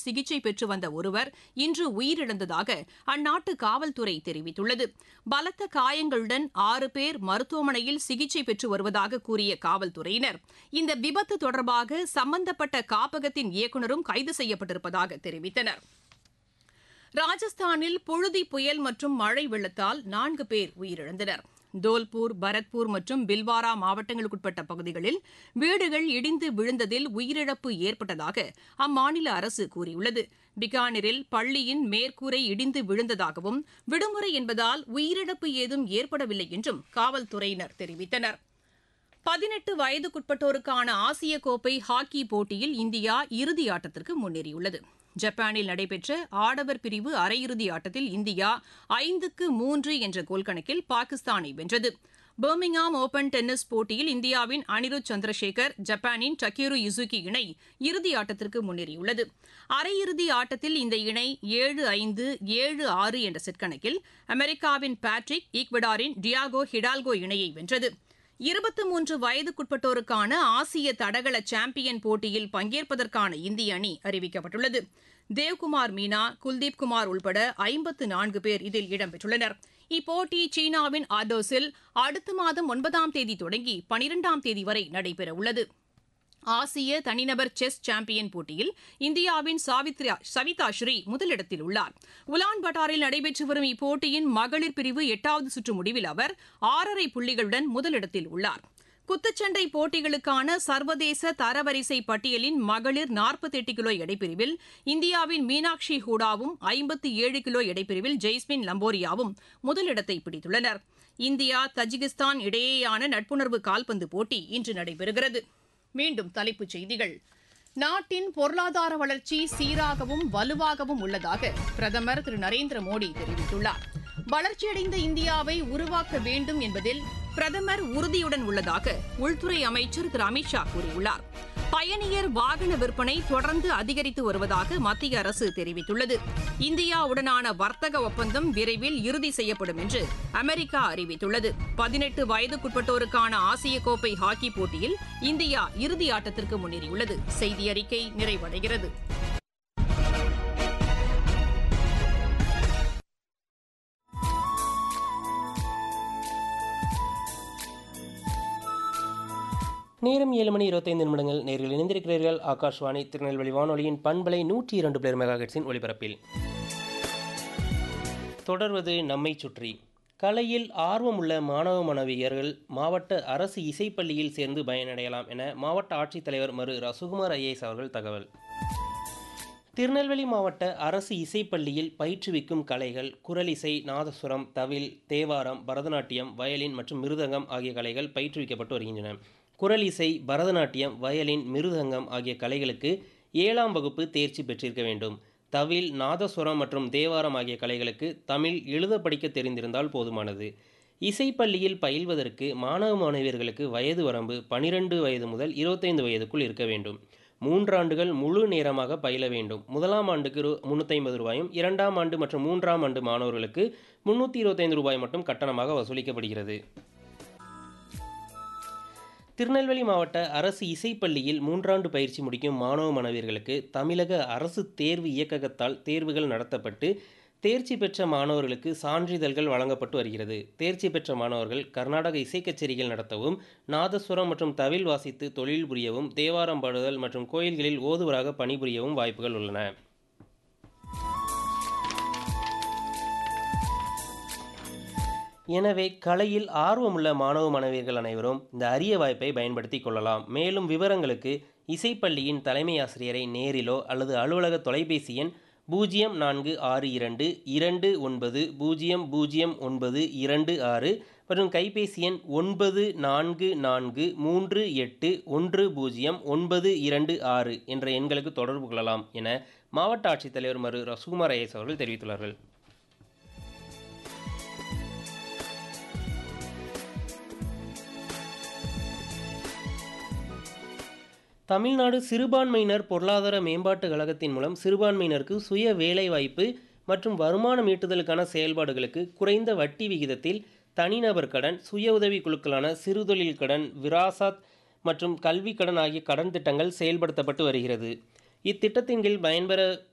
சிகிச்சை பெற்று வந்த ஒருவர் இன்று உயிரிழந்ததாக அந்நாட்டு காவல்துறை தெரிவித்துள்ளது பலத்த காயங்களுடன் ஆறு பேர் மருத்துவமனையில் சிகிச்சை பெற்று வருவதாக கூறிய காவல்துறையினர் இந்த விபத்து தொடர்பாக சம்பந்தப்பட்ட காப்பகத்தின் இயக்குநரும் கைது செய்யப்பட்டிருப்பதாக தெரிவித்தனர் ராஜஸ்தானில் புழுதி புயல் மற்றும் மழை வெள்ளத்தால் நான்கு பேர் உயிரிழந்தனர் தோல்பூர் பரத்பூர் மற்றும் பில்வாரா மாவட்டங்களுக்குட்பட்ட பகுதிகளில் வீடுகள் இடிந்து விழுந்ததில் உயிரிழப்பு ஏற்பட்டதாக அம்மாநில அரசு கூறியுள்ளது பிகானரில் பள்ளியின் மேற்கூரை இடிந்து விழுந்ததாகவும் விடுமுறை என்பதால் உயிரிழப்பு ஏதும் ஏற்படவில்லை என்றும் காவல்துறையினர் தெரிவித்தனர் பதினெட்டு வயதுக்குட்பட்டோருக்கான ஆசிய கோப்பை ஹாக்கி போட்டியில் இந்தியா இறுதி ஆட்டத்திற்கு முன்னேறியுள்ளது ஜப்பானில் நடைபெற்ற ஆடவர் பிரிவு அரையிறுதி ஆட்டத்தில் இந்தியா ஐந்துக்கு மூன்று என்ற கோல் கணக்கில் பாகிஸ்தானை வென்றது பர்மிங்ஹாம் ஓபன் டென்னிஸ் போட்டியில் இந்தியாவின் அனிருத் சந்திரசேகர் ஜப்பானின் டக்கீரு யுசுகி இணை இறுதி ஆட்டத்திற்கு முன்னேறியுள்ளது அரையிறுதி ஆட்டத்தில் இந்த இணை ஏழு ஐந்து ஏழு ஆறு என்ற செட் கணக்கில் அமெரிக்காவின் பேட்ரிக் ஈக்வடாரின் டியாகோ ஹிடால்கோ இணையை வென்றது இருபத்தி மூன்று வயதுக்குட்பட்டோருக்கான ஆசிய தடகள சாம்பியன் போட்டியில் பங்கேற்பதற்கான இந்திய அணி அறிவிக்கப்பட்டுள்ளது தேவ்குமார் மீனா குல்தீப் குமார் உள்பட ஐம்பத்து நான்கு பேர் இதில் இடம்பெற்றுள்ளனர் இப்போட்டி சீனாவின் ஆர்டோஸில் அடுத்த மாதம் ஒன்பதாம் தேதி தொடங்கி பனிரெண்டாம் தேதி வரை நடைபெறவுள்ளது ஆசிய தனிநபர் செஸ் சாம்பியன் போட்டியில் இந்தியாவின் சாவித்ரா சவிதா ஸ்ரீ முதலிடத்தில் உள்ளார் உலான் பட்டாரில் நடைபெற்று வரும் இப்போட்டியின் மகளிர் பிரிவு எட்டாவது சுற்று முடிவில் அவர் ஆறரை புள்ளிகளுடன் முதலிடத்தில் உள்ளார் குத்துச்சண்டை போட்டிகளுக்கான சர்வதேச தரவரிசை பட்டியலின் மகளிர் நாற்பத்தெட்டு கிலோ எடைப்பிரிவில் இந்தியாவின் மீனாட்சி ஹூடாவும் ஐம்பத்தி ஏழு கிலோ எடைப்பிரிவில் ஜெய்ஸ்மின் லம்போரியாவும் முதலிடத்தை பிடித்துள்ளனர் இந்தியா தஜிகிஸ்தான் இடையேயான நட்புணர்வு கால்பந்து போட்டி இன்று நடைபெறுகிறது மீண்டும் தலைப்புச் செய்திகள் நாட்டின் பொருளாதார வளர்ச்சி சீராகவும் வலுவாகவும் உள்ளதாக பிரதமர் திரு நரேந்திர மோடி தெரிவித்துள்ளார் வளர்ச்சியடைந்த இந்தியாவை உருவாக்க வேண்டும் என்பதில் பிரதமர் உறுதியுடன் உள்ளதாக உள்துறை அமைச்சர் திரு அமித்ஷா கூறியுள்ளார் பயணியர் வாகன விற்பனை தொடர்ந்து அதிகரித்து வருவதாக மத்திய அரசு தெரிவித்துள்ளது இந்தியாவுடனான வர்த்தக ஒப்பந்தம் விரைவில் இறுதி செய்யப்படும் என்று அமெரிக்கா அறிவித்துள்ளது பதினெட்டு வயதுக்குட்பட்டோருக்கான ஆசிய கோப்பை ஹாக்கி போட்டியில் இந்தியா இறுதி ஆட்டத்திற்கு முன்னேறியுள்ளது செய்தி அறிக்கை நிறைவடைகிறது நேரம் ஏழு மணி இருபத்தைந்து நிமிடங்கள் நேரில் இணைந்திருக்கிறீர்கள் ஆகாஷ்வாணி திருநெல்வேலி வானொலியின் பண்பலை நூற்றி இரண்டு பிளேர் மெகாஹெட்ஸின் ஒளிபரப்பில் தொடர்வது நம்மை சுற்றி கலையில் ஆர்வமுள்ள மாணவ மாணவியர்கள் மாவட்ட அரசு இசைப்பள்ளியில் சேர்ந்து பயனடையலாம் என மாவட்ட ஆட்சித்தலைவர் மரு ரசுகுமார் ஐஏஎஸ் அவர்கள் தகவல் திருநெல்வேலி மாவட்ட அரசு இசைப்பள்ளியில் பயிற்றுவிக்கும் கலைகள் குரலிசை நாதசுரம் தவில் தேவாரம் பரதநாட்டியம் வயலின் மற்றும் மிருதங்கம் ஆகிய கலைகள் பயிற்றுவிக்கப்பட்டு வருகின்றன குரல் இசை பரதநாட்டியம் வயலின் மிருதங்கம் ஆகிய கலைகளுக்கு ஏழாம் வகுப்பு தேர்ச்சி பெற்றிருக்க வேண்டும் தவில் நாதஸ்வரம் மற்றும் தேவாரம் ஆகிய கலைகளுக்கு தமிழ் எழுத படிக்க தெரிந்திருந்தால் போதுமானது இசைப்பள்ளியில் பயில்வதற்கு மாணவ மாணவியர்களுக்கு வயது வரம்பு பனிரெண்டு வயது முதல் இருபத்தைந்து வயதுக்குள் இருக்க வேண்டும் மூன்றாண்டுகள் முழு நேரமாக பயில வேண்டும் முதலாம் ஆண்டுக்கு ரூ முந்நூற்றி ரூபாயும் இரண்டாம் ஆண்டு மற்றும் மூன்றாம் ஆண்டு மாணவர்களுக்கு முந்நூற்றி இருபத்தைந்து ரூபாய் மட்டும் கட்டணமாக வசூலிக்கப்படுகிறது திருநெல்வேலி மாவட்ட அரசு இசைப்பள்ளியில் மூன்றாண்டு பயிற்சி முடிக்கும் மாணவ மாணவியர்களுக்கு தமிழக அரசு தேர்வு இயக்ககத்தால் தேர்வுகள் நடத்தப்பட்டு தேர்ச்சி பெற்ற மாணவர்களுக்கு சான்றிதழ்கள் வழங்கப்பட்டு வருகிறது தேர்ச்சி பெற்ற மாணவர்கள் கர்நாடக இசை கச்சேரிகள் நடத்தவும் நாதஸ்வரம் மற்றும் தவில் வாசித்து தொழில் புரியவும் தேவாரம் பாடுதல் மற்றும் கோயில்களில் ஓதுவராக பணிபுரியவும் வாய்ப்புகள் உள்ளன எனவே கலையில் ஆர்வமுள்ள மாணவ மாணவியர்கள் அனைவரும் இந்த அரிய வாய்ப்பை பயன்படுத்தி கொள்ளலாம் மேலும் விவரங்களுக்கு இசைப்பள்ளியின் தலைமை ஆசிரியரை நேரிலோ அல்லது அலுவலக தொலைபேசி எண் பூஜ்ஜியம் நான்கு ஆறு இரண்டு இரண்டு ஒன்பது பூஜ்ஜியம் பூஜ்ஜியம் ஒன்பது இரண்டு ஆறு மற்றும் கைபேசி எண் ஒன்பது நான்கு நான்கு மூன்று எட்டு ஒன்று பூஜ்ஜியம் ஒன்பது இரண்டு ஆறு என்ற எண்களுக்கு தொடர்பு கொள்ளலாம் என மாவட்ட ஆட்சித்தலைவர் மரு ரசுகுமார் ஐஎஸ் அவர்கள் தெரிவித்துள்ளார்கள் தமிழ்நாடு சிறுபான்மையினர் பொருளாதார மேம்பாட்டு கழகத்தின் மூலம் சிறுபான்மையினருக்கு சுய வேலைவாய்ப்பு மற்றும் வருமானம் ஈட்டுதலுக்கான செயல்பாடுகளுக்கு குறைந்த வட்டி விகிதத்தில் தனிநபர் கடன் சுய உதவி குழுக்களான சிறுதொழில் கடன் விராசாத் மற்றும் கல்வி கடன் ஆகிய கடன் திட்டங்கள் செயல்படுத்தப்பட்டு வருகிறது இத்திட்டத்தின் கீழ் பயன்பெற